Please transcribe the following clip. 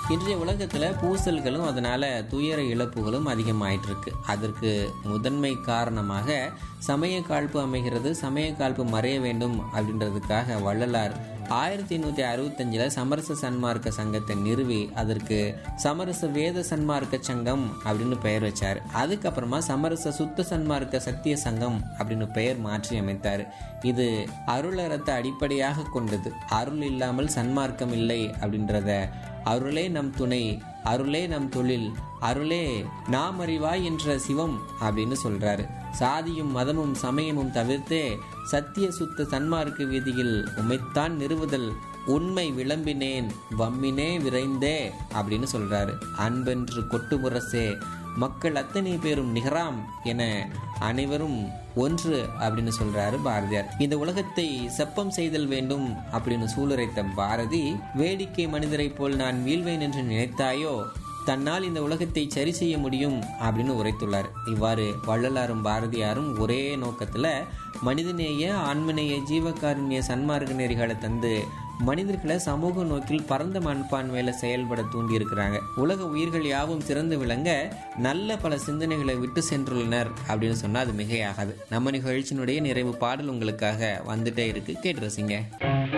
இன்றைய உலகத்துல பூசல்களும் அதனால துயர இழப்புகளும் அதிகமாயிட்டு இருக்கு அதற்கு முதன்மை காரணமாக சமய காழ்ப்பு அமைகிறது சமய காழ்ப்பு மறைய வேண்டும் அப்படின்றதுக்காக வள்ளலார் ஆயிரத்தி எண்ணூத்தி அறுபத்தஞ்சில் சமரச சன்மார்க்க சங்கத்தை நிறுவி அதற்கு சமரச வேத சன்மார்க்க சங்கம் அப்படின்னு பெயர் வச்சார் அதுக்கப்புறமா சமரச சுத்த சன்மார்க்க சத்திய சங்கம் அப்படின்னு பெயர் மாற்றி அமைத்தார் இது அருளறத்தை அடிப்படையாக கொண்டது அருள் இல்லாமல் சன்மார்க்கம் இல்லை அப்படின்றத அருளே நம் துணை அருளே நம் தொழில் அருளே நாம் அறிவாய் என்ற சிவம் அப்படின்னு சொல்றாரு சாதியும் மதமும் சமயமும் தவிர்த்தே சத்திய சுத்த சன்மார்க்க வீதியில் உமைத்தான் நிறுவுதல் உண்மை விளம்பினேன் வம்மினே விரைந்தே அப்படின்னு சொல்றாரு அன்பென்று கொட்டுமுரசே மக்கள் அத்தனை பேரும் நிகராம் என அனைவரும் ஒன்று அப்படின்னு சொல்றாரு பாரதியார் இந்த உலகத்தை செப்பம் செய்தல் வேண்டும் அப்படின்னு சூளுரைத்த பாரதி வேடிக்கை மனிதரைப் போல் நான் வீழ்வேன் என்று நினைத்தாயோ தன்னால் இந்த உலகத்தை சரி செய்ய முடியும் அப்படின்னு உரைத்துள்ளார் இவ்வாறு வள்ளலாரும் பாரதியாரும் ஒரே நோக்கத்துல மனிதநேய ஆன்மநேய ஜீவகாருண்ய சன்மார்க்க நெறிகளை தந்து மனிதர்களை சமூக நோக்கில் பரந்த மண்பான்மையில செயல்பட தூண்டி இருக்கிறாங்க உலக உயிர்கள் யாவும் சிறந்து விளங்க நல்ல பல சிந்தனைகளை விட்டு சென்றுள்ளனர் அப்படின்னு சொன்னா அது மிகையாகாது நம்ம நிகழ்ச்சியினுடைய நிறைவு பாடல் உங்களுக்காக வந்துட்டே இருக்கு கேட்டு ரசிங்க